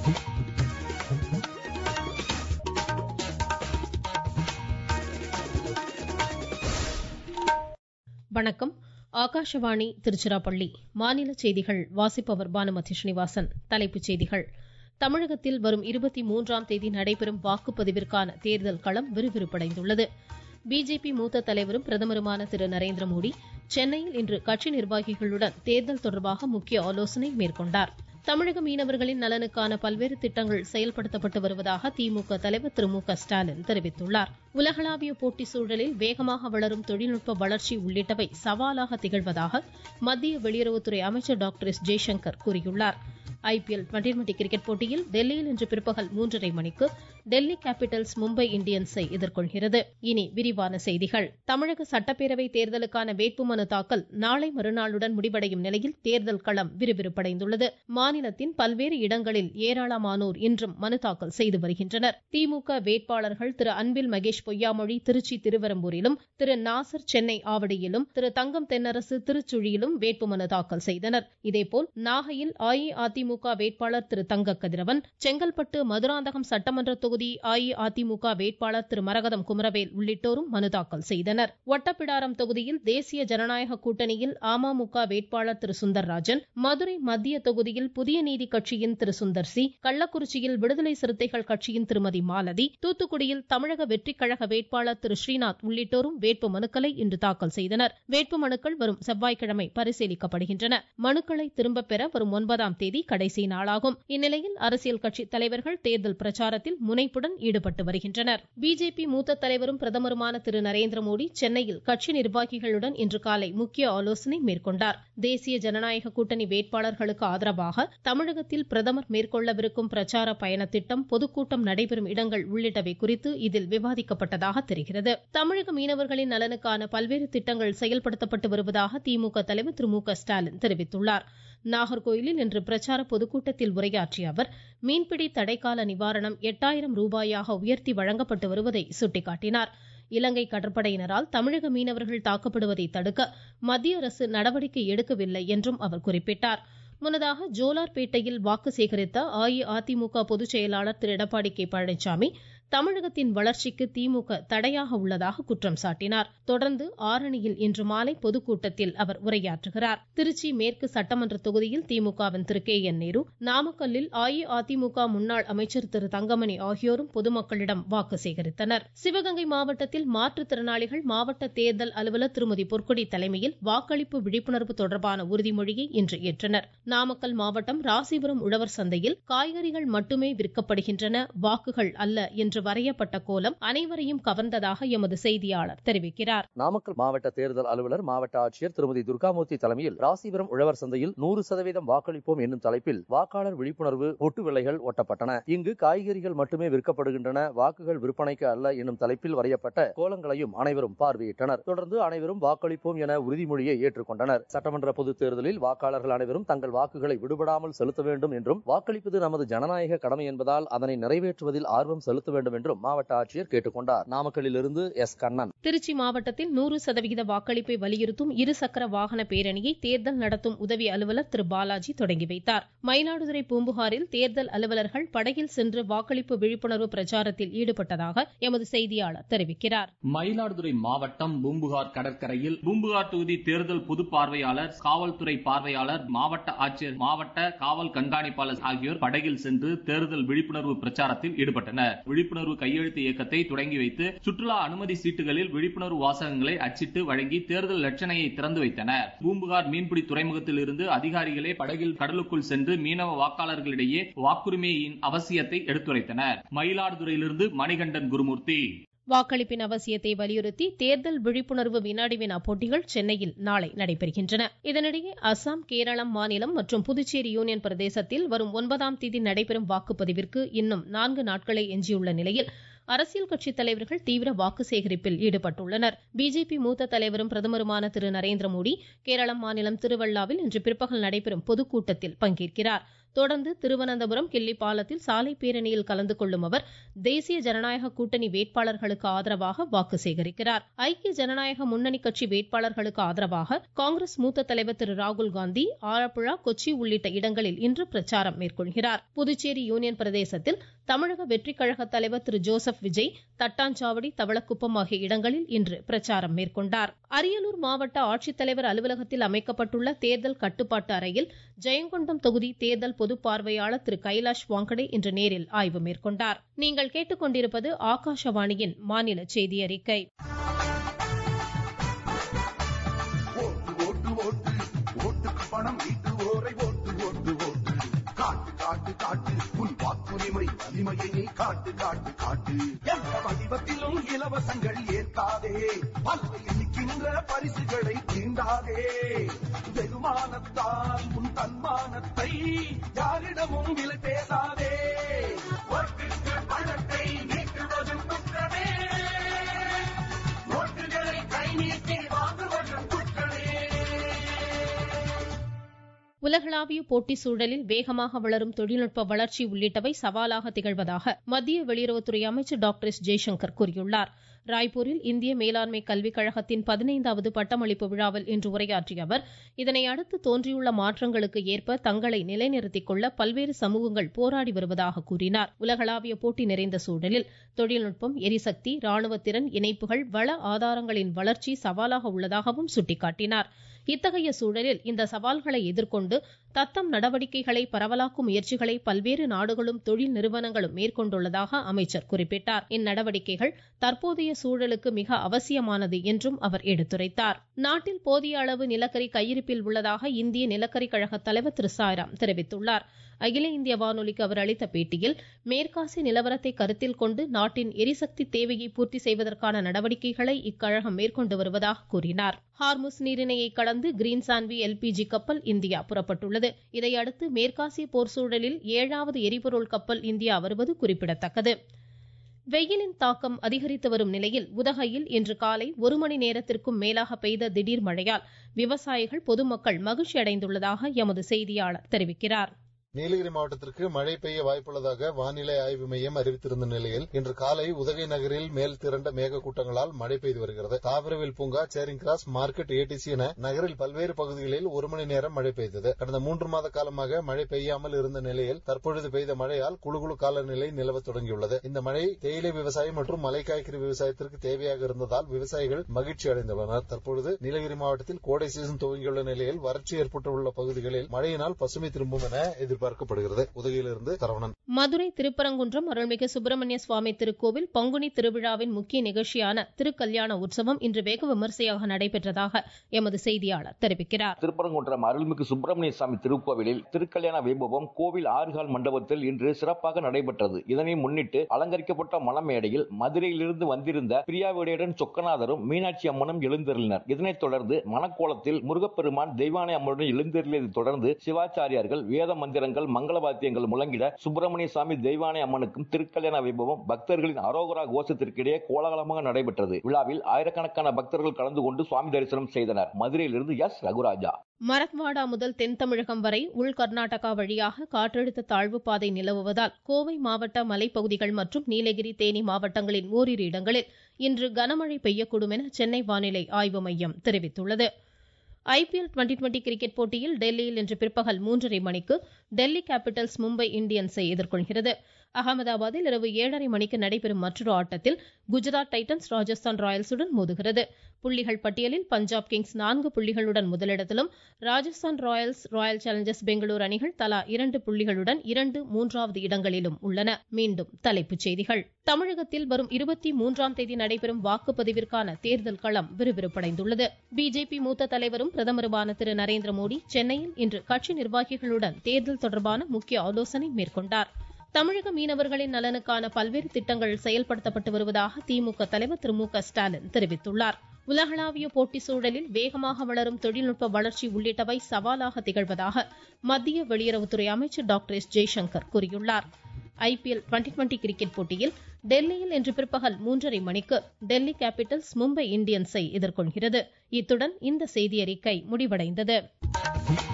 வணக்கம் ஆகாஷவாணி திருச்சிராப்பள்ளி மாநில செய்திகள் வாசிப்பவர் பானுமதி ஸ்ரீனிவாசன் தலைப்புச் செய்திகள் தமிழகத்தில் வரும் இருபத்தி மூன்றாம் தேதி நடைபெறும் வாக்குப்பதிவிற்கான தேர்தல் களம் விறுவிறுப்படைந்துள்ளது பிஜேபி மூத்த தலைவரும் பிரதமருமான திரு நரேந்திர மோடி சென்னையில் இன்று கட்சி நிர்வாகிகளுடன் தேர்தல் தொடர்பாக முக்கிய ஆலோசனை மேற்கொண்டார் தமிழக மீனவர்களின் நலனுக்கான பல்வேறு திட்டங்கள் செயல்படுத்தப்பட்டு வருவதாக திமுக தலைவர் திரு மு க ஸ்டாலின் தெரிவித்துள்ளார் உலகளாவிய போட்டி சூழலில் வேகமாக வளரும் தொழில்நுட்ப வளர்ச்சி உள்ளிட்டவை சவாலாக திகழ்வதாக மத்திய வெளியுறவுத்துறை அமைச்சர் டாக்டர் எஸ் ஜெய்சங்கர் கூறியுள்ளார் ஐபிஎல் டுவெண்டி டுவெண்டி கிரிக்கெட் போட்டியில் டெல்லியில் இன்று பிற்பகல் மூன்றரை மணிக்கு டெல்லி கேபிட்டல்ஸ் மும்பை இந்தியன்ஸை எதிர்கொள்கிறது இனி விரிவான செய்திகள் தமிழக சட்டப்பேரவை தேர்தலுக்கான வேட்புமனு தாக்கல் நாளை மறுநாளுடன் முடிவடையும் நிலையில் தேர்தல் களம் விறுவிறுப்படைந்துள்ளது மாநிலத்தின் பல்வேறு இடங்களில் ஏராளமானோர் இன்றும் மனு தாக்கல் செய்து வருகின்றனர் திமுக வேட்பாளர்கள் திரு அன்பில் மகேஷ் பொய்யாமொழி திருச்சி திருவரம்பூரிலும் திரு நாசர் சென்னை ஆவடியிலும் திரு தங்கம் தென்னரசு திருச்சுழியிலும் வேட்புமனு தாக்கல் செய்தனர் இதேபோல் நாகையில் அஇஅதிமுக அதிமுக வேட்பாளர் திரு தங்க கதிரவன் செங்கல்பட்டு மதுராந்தகம் சட்டமன்ற தொகுதி அஇஅதிமுக வேட்பாளர் திரு மரகதம் குமரவேல் உள்ளிட்டோரும் மனு தாக்கல் செய்தனர் ஒட்டப்பிடாரம் தொகுதியில் தேசிய ஜனநாயக கூட்டணியில் அமமுக வேட்பாளர் திரு சுந்தர்ராஜன் மதுரை மத்திய தொகுதியில் புதிய நீதி கட்சியின் திரு சுந்தர்சி கள்ளக்குறிச்சியில் விடுதலை சிறுத்தைகள் கட்சியின் திருமதி மாலதி தூத்துக்குடியில் தமிழக வெற்றிக் கழக வேட்பாளர் திரு ஸ்ரீநாத் உள்ளிட்டோரும் வேட்பு மனுக்களை இன்று தாக்கல் செய்தனர் வேட்பு மனுக்கள் வரும் செவ்வாய்க்கிழமை பரிசீலிக்கப்படுகின்றன மனுக்களை திரும்பப் பெற வரும் ஒன்பதாம் தேதி கடைசி நாளாகும் இந்நிலையில் அரசியல் கட்சி தலைவர்கள் தேர்தல் பிரச்சாரத்தில் முனைப்புடன் ஈடுபட்டு வருகின்றனர் பிஜேபி மூத்த தலைவரும் பிரதமருமான திரு நரேந்திர மோடி சென்னையில் கட்சி நிர்வாகிகளுடன் இன்று காலை முக்கிய ஆலோசனை மேற்கொண்டார் தேசிய ஜனநாயக கூட்டணி வேட்பாளர்களுக்கு ஆதரவாக தமிழகத்தில் பிரதமர் மேற்கொள்ளவிருக்கும் பிரச்சார பயண திட்டம் பொதுக்கூட்டம் நடைபெறும் இடங்கள் உள்ளிட்டவை குறித்து இதில் விவாதிக்கப்பட்டதாக தெரிகிறது தமிழக மீனவர்களின் நலனுக்கான பல்வேறு திட்டங்கள் செயல்படுத்தப்பட்டு வருவதாக திமுக தலைவர் திரு மு க ஸ்டாலின் தெரிவித்துள்ளார் நாகர்கோயிலில் இன்று பிரச்சார பொதுக்கூட்டத்தில் உரையாற்றிய அவர் மீன்பிடி தடைக்கால நிவாரணம் எட்டாயிரம் ரூபாயாக உயர்த்தி வழங்கப்பட்டு வருவதை சுட்டிக்காட்டினார் இலங்கை கடற்படையினரால் தமிழக மீனவர்கள் தாக்கப்படுவதை தடுக்க மத்திய அரசு நடவடிக்கை எடுக்கவில்லை என்றும் அவர் குறிப்பிட்டார் முன்னதாக ஜோலார்பேட்டையில் வாக்கு சேகரித்த அஇஅதிமுக பொதுச் செயலாளர் திரு எடப்பாடி கே பழனிசாமி தமிழகத்தின் வளர்ச்சிக்கு திமுக தடையாக உள்ளதாக குற்றம் சாட்டினார் தொடர்ந்து ஆரணியில் இன்று மாலை பொதுக்கூட்டத்தில் அவர் உரையாற்றுகிறார் திருச்சி மேற்கு சட்டமன்ற தொகுதியில் திமுகவின் திரு கே என் நேரு நாமக்கல்லில் அஇஅதிமுக முன்னாள் அமைச்சர் திரு தங்கமணி ஆகியோரும் பொதுமக்களிடம் வாக்கு சேகரித்தனர் சிவகங்கை மாவட்டத்தில் மாற்றுத்திறனாளிகள் மாவட்ட தேர்தல் அலுவலர் திருமதி பொற்கொடி தலைமையில் வாக்களிப்பு விழிப்புணர்வு தொடர்பான உறுதிமொழியை இன்று ஏற்றனர் நாமக்கல் மாவட்டம் ராசிபுரம் உழவர் சந்தையில் காய்கறிகள் மட்டுமே விற்கப்படுகின்றன வாக்குகள் அல்ல என்று என்று வரையப்பட்ட கோலம் அனைவரையும் கவர்ந்ததாக எமது செய்தியாளர் தெரிவிக்கிறார் நாமக்கல் மாவட்ட தேர்தல் அலுவலர் மாவட்ட ஆட்சியர் திருமதி துர்காமூர்த்தி தலைமையில் ராசிபுரம் உழவர் சந்தையில் நூறு சதவீதம் வாக்களிப்போம் என்னும் தலைப்பில் வாக்காளர் விழிப்புணர்வு ஒட்டு விலைகள் ஒட்டப்பட்டன இங்கு காய்கறிகள் மட்டுமே விற்கப்படுகின்றன வாக்குகள் விற்பனைக்கு அல்ல என்னும் தலைப்பில் வரையப்பட்ட கோலங்களையும் அனைவரும் பார்வையிட்டனர் தொடர்ந்து அனைவரும் வாக்களிப்போம் என உறுதிமொழியை ஏற்றுக்கொண்டனர் சட்டமன்ற பொதுத் தேர்தலில் வாக்காளர்கள் அனைவரும் தங்கள் வாக்குகளை விடுபடாமல் செலுத்த வேண்டும் என்றும் வாக்களிப்பது நமது ஜனநாயக கடமை என்பதால் அதனை நிறைவேற்றுவதில் ஆர்வம் செலுத்த வேண்டும் வேண்டும் என்றும் மாவட்ட ஆட்சியர் கேட்டுக்கொண்டார் நாமக்கல்லில் இருந்து எஸ் கண்ணன் திருச்சி மாவட்டத்தில் நூறு சதவிகித வாக்களிப்பை வலியுறுத்தும் இருசக்கர வாகன பேரணியை தேர்தல் நடத்தும் உதவி அலுவலர் திரு பாலாஜி தொடங்கி வைத்தார் மயிலாடுதுறை பூம்புகாரில் தேர்தல் அலுவலர்கள் படகில் சென்று வாக்களிப்பு விழிப்புணர்வு பிரச்சாரத்தில் ஈடுபட்டதாக எமது செய்தியாளர் தெரிவிக்கிறார் மயிலாடுதுறை மாவட்டம் பூம்புகார் கடற்கரையில் பூம்புகார் தொகுதி தேர்தல் பொது பார்வையாளர் காவல்துறை பார்வையாளர் மாவட்ட ஆட்சியர் மாவட்ட காவல் கண்காணிப்பாளர் ஆகியோர் படகில் சென்று தேர்தல் விழிப்புணர்வு பிரச்சாரத்தில் ஈடுபட்டனர் விழிப்புணர்வு கையெழுத்து இயக்கத்தை தொடங்கி வைத்து சுற்றுலா அனுமதி சீட்டுகளில் விழிப்புணர்வு வாசகங்களை அச்சிட்டு வழங்கி தேர்தல் லட்சணையை திறந்து வைத்தனர் பூம்புகார் மீன்பிடி துறைமுகத்தில் இருந்து அதிகாரிகளே படகில் கடலுக்குள் சென்று மீனவ வாக்காளர்களிடையே வாக்குரிமையின் அவசியத்தை எடுத்துரைத்தனர் மயிலாடுதுறையிலிருந்து மணிகண்டன் குருமூர்த்தி வாக்களிப்பின் அவசியத்தை வலியுறுத்தி தேர்தல் விழிப்புணர்வு வினாடி வினா போட்டிகள் சென்னையில் நாளை நடைபெறுகின்றன இதனிடையே அசாம் கேரளம் மாநிலம் மற்றும் புதுச்சேரி யூனியன் பிரதேசத்தில் வரும் ஒன்பதாம் தேதி நடைபெறும் வாக்குப்பதிவிற்கு இன்னும் நான்கு நாட்களே எஞ்சியுள்ள நிலையில் அரசியல் கட்சித் தலைவர்கள் தீவிர வாக்கு சேகரிப்பில் ஈடுபட்டுள்ளனர் பிஜேபி மூத்த தலைவரும் பிரதமருமான திரு நரேந்திர மோடி கேரளம் மாநிலம் திருவள்ளாவில் இன்று பிற்பகல் நடைபெறும் பொதுக்கூட்டத்தில் பங்கேற்கிறார் தொடர்ந்து திருவனந்தபுரம் கிள்ளி பாலத்தில் சாலை பேரணியில் கலந்து கொள்ளும் அவர் தேசிய ஜனநாயக கூட்டணி வேட்பாளர்களுக்கு ஆதரவாக வாக்கு சேகரிக்கிறார் ஐக்கிய ஜனநாயக முன்னணி கட்சி வேட்பாளர்களுக்கு ஆதரவாக காங்கிரஸ் மூத்த தலைவர் திரு ராகுல் காந்தி ஆலப்புழா கொச்சி உள்ளிட்ட இடங்களில் இன்று பிரச்சாரம் மேற்கொள்கிறார் புதுச்சேரி யூனியன் பிரதேசத்தில் தமிழக வெற்றிக் கழக தலைவர் திரு ஜோசப் விஜய் தட்டாஞ்சாவடி தவளக்குப்பம் ஆகிய இடங்களில் இன்று பிரச்சாரம் மேற்கொண்டார் அரியலூர் மாவட்ட ஆட்சித்தலைவர் அலுவலகத்தில் அமைக்கப்பட்டுள்ள தேர்தல் கட்டுப்பாட்டு அறையில் ஜெயங்கொண்டம் தொகுதி தேர்தல் பொது பார்வையாளர் திரு கைலாஷ் வாங்கடே இன்று நேரில் ஆய்வு மேற்கொண்டார் நீங்கள் கேட்டுக்கொண்டிருப்பது ஆகாஷவாணியின் மாநில செய்தி அறிக்கை ஓட்டு ஓட்டு ஓட்டு ஓட்டுக்கு பணம் ஈட்டுவோரை ஓட்டு ஓட்டு ஓட்டு காட்டு காட்டு காட்டு உன் வாக்குரிமை வலிமையை நீ காட்டு காட்டு காட்டு எந்த வடிவத்திலும் இலவசங்கள் ஏற்காதே பல்லை எண்ணிக்கின்ற பரிசுகளை தீண்டாதே வெகுமானத்தால் உன் தன்மானத்தை யாரிடமும் விலை பேசாதே ஓட்டுக்கு பணத்தை நீக்குவதும் குற்றமே நோட்டுகளை கை நீட்டி வாங்குவதும் குற்றமே உலகளாவிய போட்டி சூழலில் வேகமாக வளரும் தொழில்நுட்ப வளர்ச்சி உள்ளிட்டவை சவாலாக திகழ்வதாக மத்திய வெளியுறவுத்துறை அமைச்சர் டாக்டர் எஸ் ஜெய்சங்கர் கூறியுள்ளார் ராய்ப்பூரில் இந்திய மேலாண்மை கல்விக் கழகத்தின் பதினைந்தாவது பட்டமளிப்பு விழாவில் இன்று உரையாற்றிய அவர் இதனை அடுத்து தோன்றியுள்ள மாற்றங்களுக்கு ஏற்ப தங்களை நிலைநிறுத்திக் கொள்ள பல்வேறு சமூகங்கள் போராடி வருவதாக கூறினார் உலகளாவிய போட்டி நிறைந்த சூழலில் தொழில்நுட்பம் எரிசக்தி ராணுவ திறன் இணைப்புகள் வள ஆதாரங்களின் வளர்ச்சி சவாலாக உள்ளதாகவும் சுட்டிக்காட்டினார் இத்தகைய சூழலில் இந்த சவால்களை எதிர்கொண்டு தத்தம் நடவடிக்கைகளை பரவலாக்கும் முயற்சிகளை பல்வேறு நாடுகளும் தொழில் நிறுவனங்களும் மேற்கொண்டுள்ளதாக அமைச்சர் குறிப்பிட்டார் இந்நடவடிக்கைகள் தற்போதைய சூழலுக்கு மிக அவசியமானது என்றும் அவர் எடுத்துரைத்தார் நாட்டில் போதிய அளவு நிலக்கரி கையிருப்பில் உள்ளதாக இந்திய நிலக்கரி கழக தலைவர் திரு சாய்ராம் தெரிவித்துள்ளார் அகில இந்திய வானொலிக்கு அவர் அளித்த பேட்டியில் மேற்காசிய நிலவரத்தை கருத்தில் கொண்டு நாட்டின் எரிசக்தி தேவையை பூர்த்தி செய்வதற்கான நடவடிக்கைகளை இக்கழகம் மேற்கொண்டு வருவதாக கூறினார் ஹார்முஸ் நீரிணையை கடந்து கிரீன் சான்வி எல்பிஜி கப்பல் இந்தியா புறப்பட்டுள்ளது இதையடுத்து மேற்காசிய போர் சூழலில் ஏழாவது எரிபொருள் கப்பல் இந்தியா வருவது குறிப்பிடத்தக்கது வெயிலின் தாக்கம் அதிகரித்து வரும் நிலையில் உதகையில் இன்று காலை ஒரு மணி நேரத்திற்கும் மேலாக பெய்த திடீர் மழையால் விவசாயிகள் பொதுமக்கள் மகிழ்ச்சி அடைந்துள்ளதாக எமது செய்தியாளர் தெரிவிக்கிறார் நீலகிரி மாவட்டத்திற்கு மழை பெய்ய வாய்ப்புள்ளதாக வானிலை ஆய்வு மையம் அறிவித்திருந்த நிலையில் இன்று காலை உதகை நகரில் மேல் திரண்ட மேக கூட்டங்களால் மழை பெய்து வருகிறது தாவரவில் பூங்கா சேரிங் கிராஸ் மார்க்கெட் ஏடிசி என நகரில் பல்வேறு பகுதிகளில் ஒரு மணி நேரம் மழை பெய்தது கடந்த மூன்று மாத காலமாக மழை பெய்யாமல் இருந்த நிலையில் தற்பொழுது பெய்த மழையால் குழுகுழு காலநிலை நிலவ தொடங்கியுள்ளது இந்த மழை தேயிலை விவசாயம் மற்றும் மலை காய்கறி விவசாயத்திற்கு தேவையாக இருந்ததால் விவசாயிகள் மகிழ்ச்சி அடைந்துள்ளனர் தற்பொழுது நீலகிரி மாவட்டத்தில் கோடை சீசன் துவங்கியுள்ள நிலையில் வறட்சி ஏற்பட்டுள்ள பகுதிகளில் மழையினால் பசுமை திரும்பும் என எதிர்பார்க்கப்படுகிறது உதகையிலிருந்து சரவணன் மதுரை திருப்பரங்குன்றம் அருள்மிகு சுப்பிரமணிய சுவாமி திருக்கோவில் பங்குனி திருவிழாவின் முக்கிய நிகழ்ச்சியான திருக்கல்யாண உற்சவம் இன்று வெகு விமரிசையாக நடைபெற்றதாக எமது செய்தியாளர் தெரிவிக்கிறார் திருப்பரங்குன்றம் அருள்மிகு சுப்பிரமணிய சுவாமி திருக்கோவிலில் திருக்கல்யாண வைபவம் கோவில் ஆறுகால் மண்டபத்தில் இன்று சிறப்பாக நடைபெற்றது இதனை முன்னிட்டு அலங்கரிக்கப்பட்ட மணமேடையில் மதுரையிலிருந்து வந்திருந்த பிரியாவிடையுடன் சொக்கநாதரும் மீனாட்சி அம்மனும் எழுந்தருளினர் இதனைத் தொடர்ந்து மணக்கோலத்தில் முருகப்பெருமான் தெய்வானை அம்மனுடன் எழுந்தருளியதைத் தொடர்ந்து சிவாச்சாரியார்கள் வேத மந்திரங்கள் மங்கள வாத்தியங்கள் முழங்கிட சுப்பிரமணிய சுவாமி தெய்வானை அம்மனுக்கும் திருக்கல்யாண வைபவம் பக்தர்களின் அரோகரா கோஷத்திற்கிடையே கோலாகலமாக நடைபெற்றது விழாவில் ஆயிரக்கணக்கான பக்தர்கள் கலந்து கொண்டு சுவாமி தரிசனம் செய்தனர் மதுரையிலிருந்து எஸ் ரகுராஜா மரத்வாடா முதல் தென் தமிழகம் வரை உள் கர்நாடகா வழியாக காற்றழுத்த தாழ்வு பாதை நிலவுவதால் கோவை மாவட்ட மலைப்பகுதிகள் மற்றும் நீலகிரி தேனி மாவட்டங்களின் ஓரிரு இடங்களில் இன்று கனமழை பெய்யக்கூடும் என சென்னை வானிலை ஆய்வு மையம் தெரிவித்துள்ளது ஐபிஎல் டுவெண்டி டுவெண்டி கிரிக்கெட் போட்டியில் டெல்லியில் இன்று பிற்பகல் மூன்றரை மணிக்கு டெல்லி கேபிட்டல்ஸ் மும்பை இந்தியன்ஸை எதிர்கொள்கிறது அகமதாபாத்தில் இரவு ஏழரை மணிக்கு நடைபெறும் மற்றொரு ஆட்டத்தில் குஜராத் டைட்டன்ஸ் ராஜஸ்தான் ராயல்ஸுடன் மோதுகிறது புள்ளிகள் பட்டியலில் பஞ்சாப் கிங்ஸ் நான்கு புள்ளிகளுடன் முதலிடத்திலும் Rajasthan royals royal challengers Bengaluru அணிகள் தலா இரண்டு புள்ளிகளுடன் இரண்டு மூன்றாவது இடங்களிலும் உள்ளன மீண்டும் தலைப்புச் செய்திகள் தமிழகத்தில் வரும் இருபத்தி மூன்றாம் தேதி நடைபெறும் வாக்குப்பதிவிற்கான தேர்தல் களம் விறுவிறுப்படைந்துள்ளது பிஜேபி மூத்த தலைவரும் பிரதமருமான திரு நரேந்திர மோடி சென்னையில் இன்று கட்சி நிர்வாகிகளுடன் தேர்தல் தொடர்பான முக்கிய ஆலோசனை மேற்கொண்டார் தமிழக மீனவர்களின் நலனுக்கான பல்வேறு திட்டங்கள் செயல்படுத்தப்பட்டு வருவதாக திமுக தலைவர் திரு மு க ஸ்டாலின் தெரிவித்துள்ளார் உலகளாவிய போட்டி சூழலில் வேகமாக வளரும் தொழில்நுட்ப வளர்ச்சி உள்ளிட்டவை சவாலாக திகழ்வதாக மத்திய வெளியுறவுத்துறை அமைச்சர் டாக்டர் எஸ் ஜெய்சங்கர் கூறியுள்ளார் ஐபிஎல் டுவெண்டி டுவெண்டி கிரிக்கெட் போட்டியில் டெல்லியில் இன்று பிற்பகல் மூன்றரை மணிக்கு டெல்லி கேபிட்டல்ஸ் மும்பை இந்தியன்ஸை எதிர்கொள்கிறது இத்துடன் இந்த செய்தியறிக்கை முடிவடைந்தது